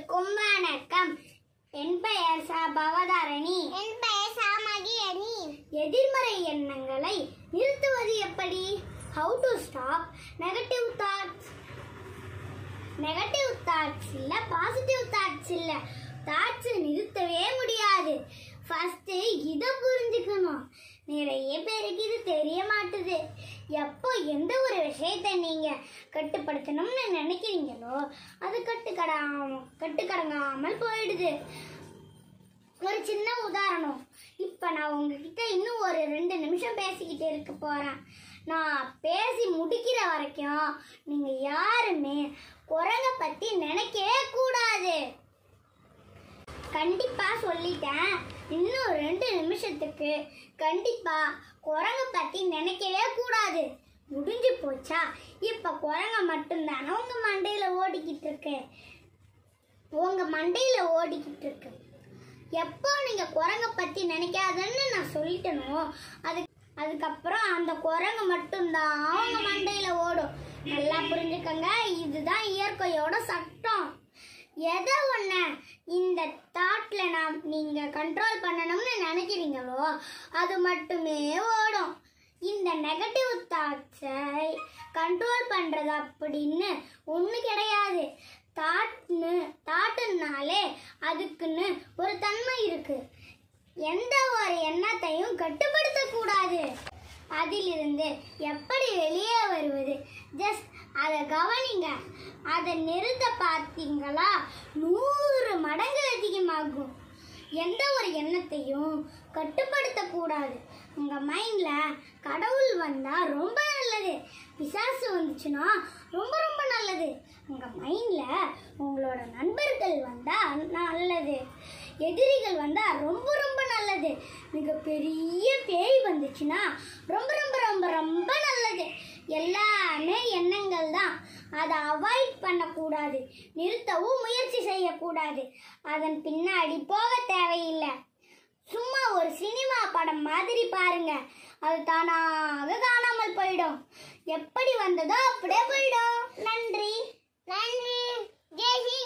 அனைவருக்கும் வணக்கம் என் பெயர் சா பவதாரணி என் பெயர் சாமகிரணி எதிர்மறை எண்ணங்களை நிறுத்துவது எப்படி how to stop negative thoughts negative thoughts இல்ல பாசிட்டிவ் தாட்ஸ் இல்ல தாட்ஸ் நிறுத்தவே முடியாது ஃபர்ஸ்ட் இதை புரிஞ்சுக்கணும் நிறைய பேருக்கு இது தெரிய மாட்டுது எப்போ எந்த ஒரு விஷயத்தை நீங்க கட்டுப்படுத்தணும்னு நினைக்கிறீங்களோ அது கட்டுக்கடாம கட்டுக்கடங்காமல் போயிடுது ஒரு சின்ன உதாரணம் இப்போ நான் உங்ககிட்ட இன்னும் ஒரு ரெண்டு நிமிஷம் பேசிக்கிட்டு இருக்க போகிறேன் நான் பேசி முடிக்கிற வரைக்கும் நீங்கள் யாருமே குரங்க பற்றி நினைக்கவே கூடாது கண்டிப்பாக சொல்லிட்டேன் இன்னும் ரெண்டு நிமிஷத்துக்கு கண்டிப்பாக குரங்க பற்றி நினைக்கவே கூடாது முடிஞ்சு போச்சா இப்போ குரங்க மட்டும்தானே உங்கள் மண்டையில் ஓடிக்கிட்டு இருக்கு உங்கள் மண்டையில் ஓடிக்கிட்டு இருக்கு எப்போ நீங்கள் குரங்க பற்றி நினைக்காதன்னு நான் சொல்லிட்டனோ அது அதுக்கப்புறம் அந்த குரங்கு மட்டும்தான் அவங்க மண்டையில் ஓடும் நல்லா புரிஞ்சுக்கங்க இதுதான் இயற்கையோட சட்டம் எதை ஒன்று இந்த தாட்டில் நாம் நீங்கள் கண்ட்ரோல் பண்ணணும்னு நினைக்கிறீங்களோ அது மட்டுமே ஓடும் இந்த நெகட்டிவ் தாட்ஸை கண்ட்ரோல் பண்ணுறது அப்படின்னு ஒன்று கிடையாது தாட்னு தாட்டுனாலே அதுக்குன்னு ஒரு தன்மை இருக்கு எந்த ஒரு எண்ணத்தையும் கட்டுப்படுத்தக்கூடாது அதிலிருந்து எப்படி வெளியே வருவது ஜஸ்ட் அதை கவனிங்க அதை நிறுத்த பார்த்தீங்களா நூறு மடங்கு அதிகமாகும் எந்த ஒரு எண்ணத்தையும் கட்டுப்படுத்தக்கூடாது உங்கள் மைண்டில் கடவுள் வந்தால் ரொம்ப நல்லது பிசாசு வந்துச்சுன்னா ரொம்ப ரொம்ப நல்லது உங்கள் மைண்டில் உங்களோட நண்பர்கள் வந்தால் நல்லது எதிரிகள் வந்தால் ரொம்ப ரொம்ப நல்லது மிகப்பெரிய பேய் வந்துச்சுன்னா ரொம்ப ரொம்ப ரொம்ப ரொம்ப நல்லது எல்லாமே எண்ணங்கள் தான் அதை அவாய்ட் பண்ணக்கூடாது நிறுத்தவும் முயற்சி செய்யக்கூடாது அதன் பின்னாடி போக தேவையில்லை சும்மா ஒரு சினிமா படம் மாதிரி பாருங்க அது தானாக காணாமல் போயிடும் எப்படி வந்ததோ அப்படியே போயிடும் நன்றி நன்றி ஜெய்